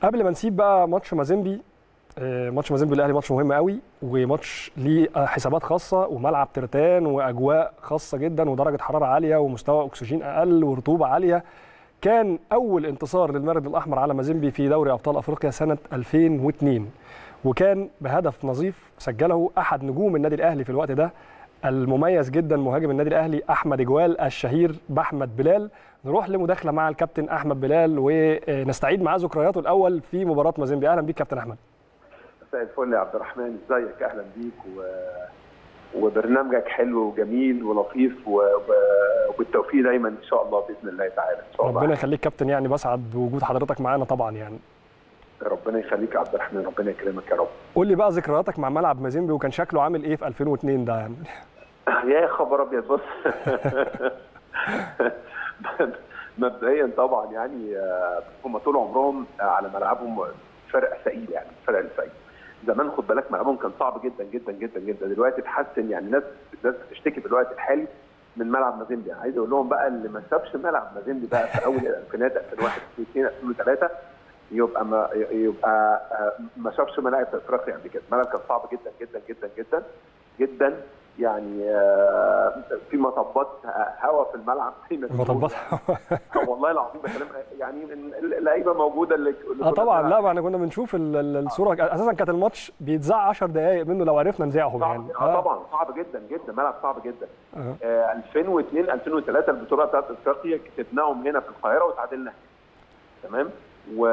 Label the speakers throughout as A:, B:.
A: قبل ما نسيب بقى ماتش مازيمبي آه، ماتش مازيمبي الاهلي ماتش مهم قوي وماتش ليه آه، حسابات خاصه وملعب ترتان واجواء خاصه جدا ودرجه حراره عاليه ومستوى اكسجين اقل ورطوبه عاليه كان اول انتصار للمارد الاحمر على مازيمبي في دوري ابطال افريقيا سنه 2002 وكان بهدف نظيف سجله احد نجوم النادي الاهلي في الوقت ده المميز جدا مهاجم النادي الاهلي احمد جوال الشهير باحمد بلال نروح لمداخله مع الكابتن احمد بلال ونستعيد معاه ذكرياته الاول في مباراه مازيمبي اهلا بيك كابتن احمد
B: مساء الفل يا عبد الرحمن ازيك اهلا بيك و... وبرنامجك حلو وجميل ولطيف و... وبالتوفيق دايما ان شاء الله باذن الله تعالى ان شاء الله
A: ربنا يخليك كابتن يعني بسعد بوجود حضرتك معانا طبعا يعني
B: ربنا يخليك يا عبد الرحمن ربنا يكرمك يا رب
A: قول لي بقى ذكرياتك مع ملعب مازيمبي وكان شكله عامل ايه في 2002 ده يعني
B: يا خبر ابيض بص مبدئيا طبعا يعني آه، هم طول عمرهم على ملعبهم فرق ثقيل يعني فرق الثقيل زمان خد بالك ملعبهم كان صعب جدا جدا جدا جدا دلوقتي اتحسن يعني الناس الناس بتشتكي في الوقت الحالي من ملعب مازيمبي عايز اقول لهم بقى اللي ما سابش ملعب مازيمبي بقى في اول الالفينات 2001 2002 2003 يبقى ما يبقى آه، ما شافش ملاعب في افريقيا قبل كده الملعب كان صعب جدا جدا جدا جدا جدا يعني آه، في مطبات هواء في الملعب في
A: مطبات
B: آه، والله العظيم بكلم يعني من اللعيبه موجوده اللي اللي
A: اه
B: كنا
A: طبعا
B: بنلعب.
A: لا ما احنا كنا بنشوف ال- ال- الصوره اساسا كانت الماتش بيتذاع 10 دقائق منه لو عرفنا نذاعهم يعني
B: صعب اه طبعا صعب جدا جدا ملعب صعب جدا
A: آه.
B: آه 2002 2003 البطوله بتاعت افريقيا كسبناهم هنا في القاهره وتعادلنا هنا. تمام و...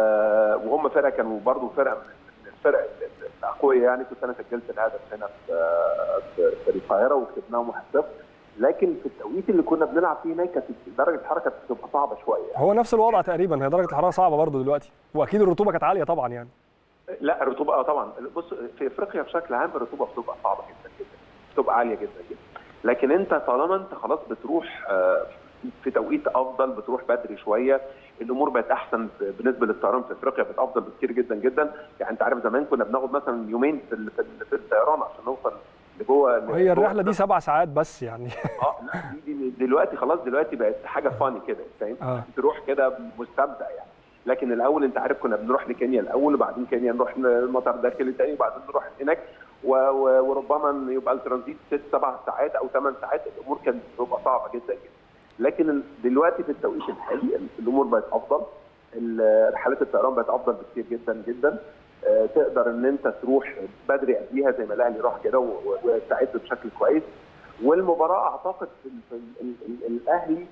B: وهم فرقه كانوا برضو فرقه من الفرق ال- ال- الاقوياء يعني كنت انا سجلت الهدف هنا في في, في القاهره وكسبناهم 1-0 لكن في التوقيت اللي كنا بنلعب فيه هناك كانت درجه الحراره كانت بتبقى صعبه شويه يعني.
A: هو نفس الوضع تقريبا هي درجه الحراره صعبه برضه دلوقتي واكيد الرطوبه كانت عاليه طبعا يعني
B: لا الرطوبه اه طبعا بص في افريقيا بشكل عام الرطوبه بتبقى صعبه جدا جدا بتبقى عاليه جدا جدا لكن انت طالما انت خلاص بتروح آه، في توقيت افضل بتروح بدري شويه الامور بقت احسن بالنسبه للطيران في افريقيا بقت افضل بكتير جدا جدا يعني انت عارف زمان كنا بناخد مثلا يومين في ال- في ال- في الطيران عشان نوصل لجوه
A: وهي
B: لجوه
A: الرحله دي سبع ساعات بس يعني
B: اه لا دي دي دلوقتي خلاص دلوقتي بقت حاجه فاني كده فاهم
A: آه.
B: تروح كده مستمتع يعني لكن الاول انت عارف كنا بنروح لكينيا الاول وبعدين كينيا نروح المطار داخلي تاني وبعدين نروح هناك و- و- وربما يبقى الترانزيت ست سبع ساعات او ثمان ساعات الامور كانت بتبقى صعبه جدا جدا لكن ال- دلوقتي في التوقيت الحالي الامور بقت افضل ال- رحلات الطيران بقت افضل بكتير جدا جدا آه، تقدر ان انت تروح بدري قبليها زي ما الاهلي راح كده و- و- واستعد بشكل كويس والمباراه اعتقد ال- ال- ال- ال- الاهلي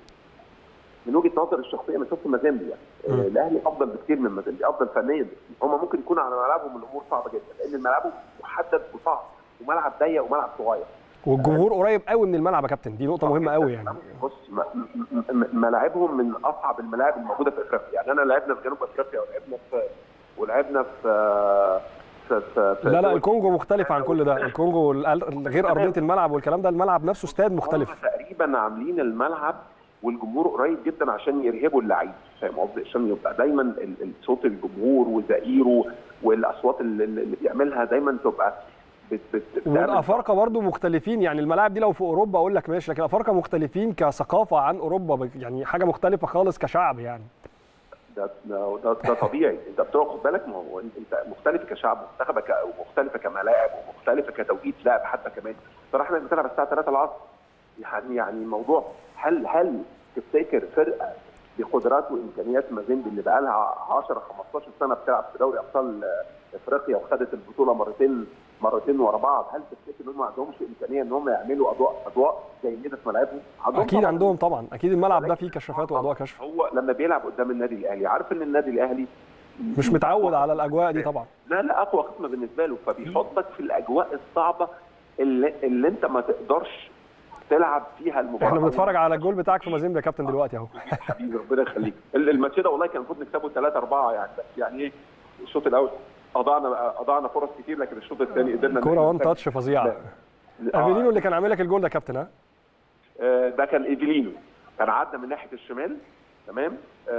B: من وجهه نظري الشخصيه انا شفت مازيمبي يعني
A: مم.
B: آه، الاهلي افضل بكتير من مازيمبي افضل فنيا بكتير هم ممكن يكون على ملعبهم الامور صعبه جدا لان ملعبهم محدد وصعب وملعب ضيق وملعب صغير
A: والجمهور قريب قوي من الملعب يا كابتن دي نقطه مهمه قوي يعني
B: بص م- م- م- ملاعبهم من اصعب الملاعب الموجوده في افريقيا يعني انا لعبنا في جنوب افريقيا ولعبنا في ولعبنا في في, في, في
A: لا لا
B: دول-
A: الكونجو مختلف عن كل ده الكونجو ال- غير ارضيه الملعب والكلام ده الملعب نفسه استاد مختلف
B: هم تقريبا عاملين الملعب والجمهور قريب جدا عشان يرهبوا اللعيب فاهم قصدي عشان يبقى دايما ال- ال- صوت الجمهور وزئيره والاصوات اللي, اللي بيعملها دايما تبقى بت بت بتعمل-
A: والافارقه برضو مختلفين يعني الملاعب دي لو في اوروبا اقول لك ماشي لكن الافارقه مختلفين كثقافه عن اوروبا بك- يعني حاجه مختلفه خالص كشعب يعني
B: ده ده, ده, ده طبيعي انت بتقعد خد بالك ما هو انت انت مختلف كشعب مختلفه ك... ومختلفه كملاعب ومختلفه كتوقيت لعب حتى كمان صراحه احنا بنلعب الساعه 3 العصر يعني يعني الموضوع هل هل تفتكر فرقه بقدرات وامكانيات مازيمبي اللي بقى لها 10 15 سنه بتلعب في دوري ابطال افريقيا وخدت البطوله مرتين مرتين ورا بعض هل تفتكر ان هم ما عندهمش امكانيه ان هم يعملوا اضواء اضواء جيده في ملاعبهم؟
A: اكيد
B: طبعاً.
A: عندهم طبعا اكيد الملعب ده فيه كشافات واضواء كشف
B: هو لما بيلعب قدام النادي الاهلي عارف ان النادي الاهلي
A: مش متعود على الاجواء دي طبعا
B: لا لا اقوى قسم بالنسبه له فبيحطك في الاجواء الصعبه اللي, اللي انت ما تقدرش تلعب فيها المباراه
A: احنا بنتفرج على الجول بتاعك في مازيمبي يا كابتن دلوقتي اهو
B: حبيبي ربنا يخليك ال- الماتش ده والله كان المفروض نكسبه 3 4 يعني بس يعني ايه الشوط الاول اضعنا اضعنا فرص كتير لكن الشوط الثاني قدرنا
A: كوره وان
B: نكسب.
A: تاتش فظيعه
B: لا.
A: افيلينو اللي كان عامل لك الجول ده يا كابتن ها
B: آه، ده كان ايفيلينو كان عدى من ناحيه الشمال تمام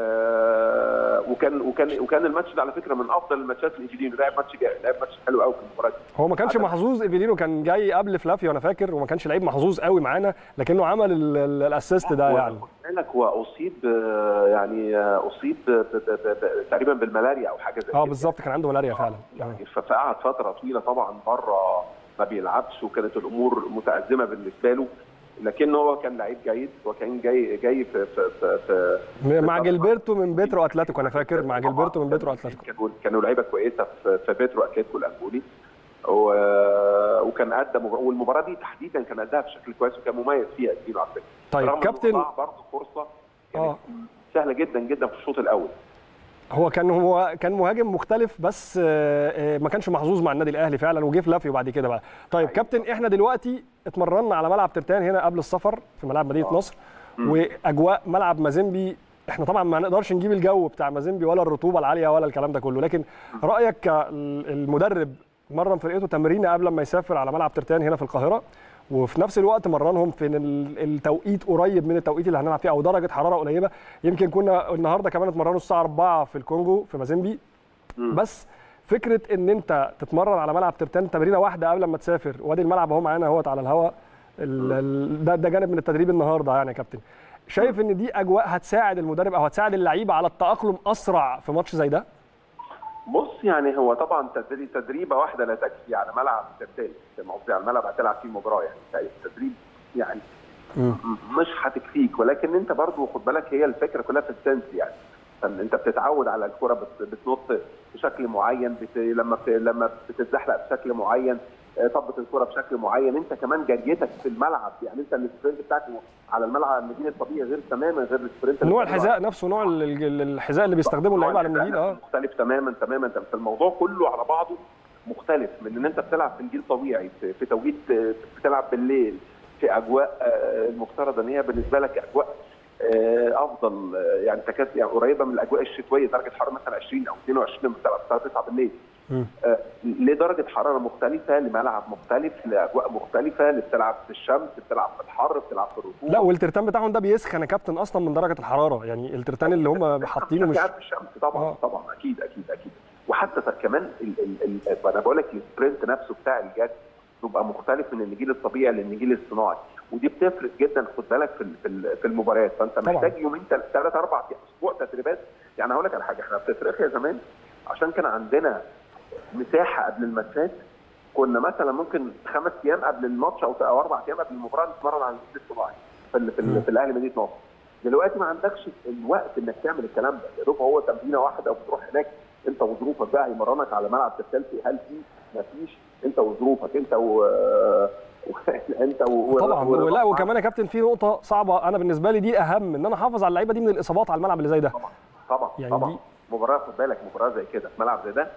B: آه وكان وكان وكان الماتش ده على فكره من افضل الماتشات لايفيلينو لعب ماتش جاي لعب ماتش حلو قوي في المباراه دي
A: هو ما كانش
B: عدد-
A: محظوظ ايفيلينو كان جاي قبل فلافيو انا فاكر وما كانش لعيب محظوظ قوي معانا لكنه عمل ال- ال- الاسيست ده
B: هو
A: يعني
B: خد بالك هو اصيب آه، يعني آه، اصيب ب- ب- ب- ب- تقريبا بالملاريا او حاجه زي
A: اه
B: كده.
A: بالظبط كان عنده ملاريا فعلا
B: يعني ف- فقعد فتره طويله طبعا بره ما بيلعبش وكانت الامور متازمه بالنسبه له لكن هو كان لعيب جيد وكان جاي جاي في في في, في
A: مع جilberto من بيترو اتلتيكو انا فاكر مع جilberto من بيترو اتلتيكو
B: كانوا كانوا لعيبه كويسه في, في بيترو اتلتيكو الانجولي و- وكان ادى مبار- والمباراه دي تحديدا كان اداها بشكل كويس وكان مميز فيها اديله على فكره
A: طيب
B: رغم إنه
A: كابتن
B: ضاع برضه فرصه كانت
A: اه
B: سهله جدا جدا في الشوط الاول
A: هو كان هو كان مهاجم مختلف بس آه، آه، ما كانش محظوظ مع النادي الاهلي فعلا وجه فلافيو بعد كده بقى طيب كابتن احنا دلوقتي اتمرنا على ملعب ترتان هنا قبل السفر في ملعب مدينه نصر واجواء ملعب مازيمبي احنا طبعا ما نقدرش نجيب الجو بتاع مازيمبي ولا الرطوبه العاليه ولا الكلام ده كله لكن رايك كالمدرب مرن فرقته تمرينه قبل ما يسافر على ملعب ترتان هنا في القاهره وفي نفس الوقت مرنهم في ال- التوقيت قريب من التوقيت اللي هنلعب فيه او درجه حراره قليله يمكن كنا النهارده كمان اتمرنوا الساعه 4 في الكونجو في مازيمبي بس فكره ان انت تتمرن على ملعب ترتان تمرينه واحده قبل ما تسافر وادي الملعب اهو معانا اهوت على الهواء ال- ال- ده ده جانب من التدريب النهارده يعني يا كابتن شايف ان دي اجواء هتساعد المدرب او هتساعد اللعيبه على التاقلم اسرع في ماتش زي ده
B: بص يعني هو طبعا تدريب تدريبه واحده لا تكفي على ملعب ترتان قصدي على الملعب هتلعب فيه مباراه يعني التدريب يعني مش هتكفيك ولكن انت برضو خد بالك هي الفكره كلها في السنس يعني فإن انت بتتعود على الكره بت- بتنط بشكل معين بت... لما بت... لما بتتزحلق بشكل معين آه، تضبط الكره بشكل معين انت كمان جريتك في الملعب يعني انت السبرنت بتاعك على الملعب المدينه الطبيعي غير تماما غير السبرنت اللي
A: نوع
B: بتعمله
A: الحذاء نفسه نوع ال- ال- الحذاء اللي بيستخدمه اللعيبه على النجيل اه
B: مختلف تماما تماما تماما. فالموضوع كله على بعضه مختلف من ان انت بتلعب في نجيل طبيعي في, في توقيت آه، بتلعب بالليل في اجواء آه، المفترض ان هي بالنسبه لك اجواء آه، افضل آه، يعني تكاد يعني قريبه من الاجواء الشتويه درجه حراره مثلا 20 او 22 لما بتلعب الساعه 9 بالليل آه، لدرجه حراره مختلفه لملعب مختلف لاجواء مختلفه اللي بتلعب في الشمس بتلعب في الحر بتلعب في الرطوبه
A: لا والترتان بتاعهم ده بيسخن يا كابتن اصلا من درجه الحراره يعني الترتان اللي هم حاطينه مش
B: قاعد في الشمس طبعا
A: آه.
B: آه. طبعا اكيد اكيد اكيد وحتى ف- كمان ال ال ال انا بقول لك السبرنت نفسه بتاع الجد بيبقى مختلف من النجيل الطبيعي للنجيل الصناعي ودي بتفرق جدا خد بالك في ال- في ال- في المباريات فانت
A: طبعاً.
B: محتاج يومين ثلاث اربع اسبوع تدريبات يعني هقول لك على حاجه احنا في افريقيا زمان عشان كان عندنا مساحه قبل الماتشات كنا مثلا ممكن خمس ايام قبل الماتش او او اربع ايام قبل المباراه نتمرن على النجيل الصناعي في ال- في, ال- في الاهلي مدينه نصر دلوقتي ما عندكش الوقت انك تعمل الكلام ده يا دوب هو تمرينه واحده وبتروح هناك انت وظروفك بقى يمرنك على ملعب تسلسل هل في ما فيش انت وظروفك انت و... و... انت و...
A: طبعا
B: و...
A: لا وكمان يا كابتن في نقطه صعبه انا بالنسبه لي دي اهم ان انا احافظ على اللعيبه دي من الاصابات على الملعب اللي زي ده
B: طبعا طبعا
A: يعني
B: طبعا
A: دي-
B: مباراه خد بالك مباراه زي كده في ملعب زي ده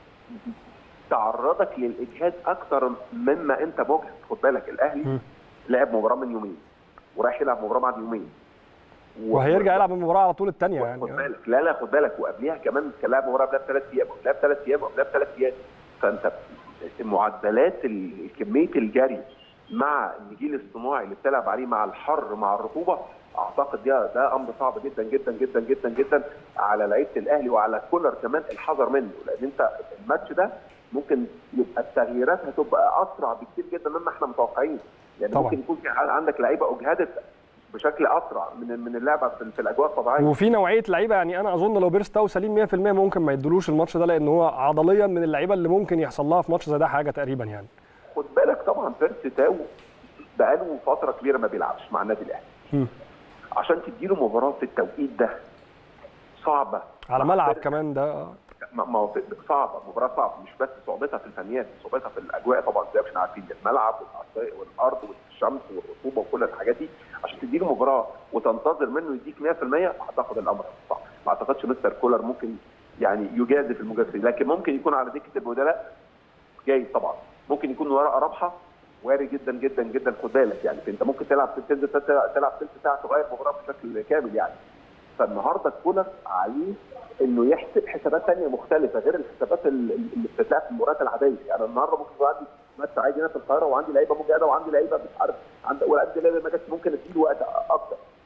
B: تعرضك للاجهاد اكتر مما انت مجهد خد بالك الاهلي
A: مم.
B: لعب مباراه من يومين ورايح يلعب مباراه بعد يومين و-
A: وهيرجع يلعب المباراه على طول الثانيه يعني
B: خد
A: آه.
B: بالك لا لا خد بالك وقبليها كمان كان لاعب مباراه قبلها بثلاث ايام وقبلها بثلاث ايام وقبلها بثلاث ايام فانت معدلات ال- كميه الجري مع النجيل الصناعي اللي بتلعب عليه مع الحر مع الرطوبه اعتقد ده ده امر صعب جدا جدا جدا جدا جدا على لعيبه الاهلي وعلى كولر كمان الحذر منه لان انت الماتش ده ممكن يبقى التغييرات هتبقى اسرع بكتير جدا مما احنا متوقعين يعني
A: طبعاً.
B: ممكن يكون في عندك لعيبه اجهدت بشكل اسرع من من اللعبه في في الاجواء الطبيعيه
A: وفي نوعيه لعيبه يعني انا اظن لو بيرستاو سليم 100% ممكن ما يدلوش الماتش ده لان هو عضليا من اللعيبه اللي ممكن يحصل لها في ماتش زي ده حاجه تقريبا يعني
B: خد بالك طبعا بيرسي تاو بقاله فتره كبيره ما بيلعبش مع النادي الاهلي
A: مم.
B: عشان تديله مباراه في التوقيت ده صعبه
A: على ملعب كمان ده آه.
B: ما ما هو صعبه مباراه صعبه مش بس صعوبتها في الفنيات صعوبتها في الاجواء طبعا زي ما احنا عارفين الملعب والأعصاب والارض والشمس والرطوبه وكل الحاجات دي عشان تديله مباراه وتنتظر منه يديك 100% اعتقد الامر صعب ما اعتقدش مستر كولر ممكن يعني يجازف المجازفين لكن ممكن يكون على دكه البدلاء جاي طبعا ممكن يكون ورقه رابحه وارد جدا جدا جدا خد بالك يعني انت ممكن تلعب تنزل تلعب تلعب ثلث ساعه تغير مباراه بشكل كامل يعني فالنهارده كولر عليه انه يحسب حسابات ثانيه مختلفه غير الحسابات ال- اللي بتتلعب في المباريات العاديه يعني النهارده ممكن يبقى عندي ماتش عادي هنا في القاهره وعندي لعيبه مجهده وعندي لعيبه مش عارف عند وعندي لعيبه ما جاتش ممكن اديله وقت اكتر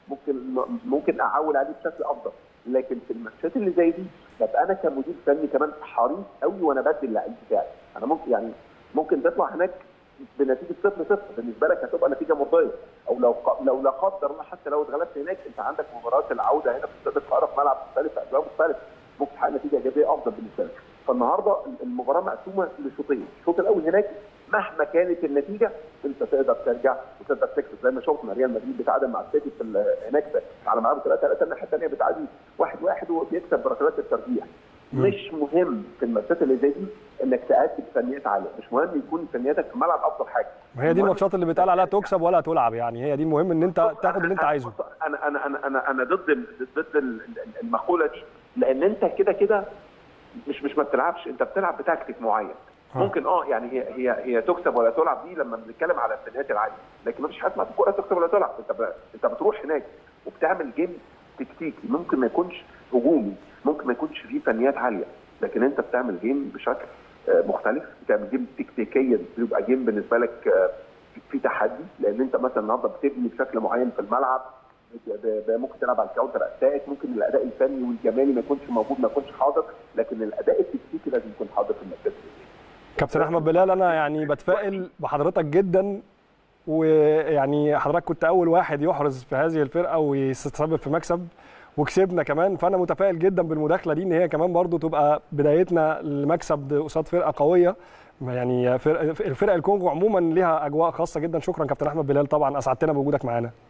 B: ممكن ممكن اعول عليه بشكل افضل لكن في الماتشات اللي زي دي ببقى انا كمدير فني كمان حريص قوي وانا بدي اللعيب بتاعي انا ممكن يعني ممكن تطلع هناك بنتيجه 0 0 بالنسبه لك هتبقى نتيجه مرضيه او لو لو لا قدر الله حتى لو اتغلبت هناك انت عندك مباراه العوده هنا في استاد القاهره في ملعب مختلف في اجواء مختلفه ممكن تحقق نتيجه ايجابيه افضل بالنسبه لك فالنهارده المباراه مقسومه لشوطين الشوط الاول هناك مهما كانت النتيجه انت تقدر ترجع وتقدر تكسب زي ما شفنا ريال مدريد بيتعادل مع السيتي في هناك على ملعب 3 3 الناحيه الثانيه بتعادل 1 1 وبيكسب بركلات الترجيح مش مهم في الماتشات اللي زي دي انك تأدي بفنيات عاليه، مش مهم يكون فنياتك في الملعب افضل حاجه.
A: ما هي دي الماتشات اللي بيتقال عليها تكسب ولا تلعب يعني هي دي المهم ان انت تاخد اللي انت عايزه.
B: انا انا انا انا انا ضد ضد المقوله دي لان انت كده كده مش مش ما بتلعبش انت بتلعب بتكتيك معين. ممكن اه يعني هي هي هي تكسب ولا تلعب دي لما بنتكلم على الفنيات العاليه، لكن ما فيش حاجه اسمها في الكوره تكسب ولا تلعب، انت ب... انت بتروح هناك وبتعمل جيم تكتيكي ممكن ما يكونش هجومي، ممكن ما يكونش فيه فنيات عاليه، لكن انت بتعمل جيم بشكل مختلف بتعمل جيم تكتيكيا بيبقى جيم بالنسبه لك في تحدي لان انت مثلا النهارده بتبني بشكل معين في الملعب ممكن تلعب على الكاونتر اتاك ممكن الاداء الفني والجمالي ما يكونش موجود ما يكونش حاضر لكن الاداء التكتيكي لازم يكون حاضر في الماتشات
A: كابتن احمد بلال انا يعني بتفائل بحضرتك جدا ويعني حضرتك كنت اول واحد يحرز في هذه الفرقه ويتسبب في مكسب وكسبنا كمان فانا متفائل جدا بالمداخله دي ان هي كمان برضو تبقى بدايتنا لمكسب قصاد فرقه قويه يعني فرق الفرق الكونغو عموما ليها اجواء خاصه جدا شكرا كابتن احمد بلال طبعا اسعدتنا بوجودك معانا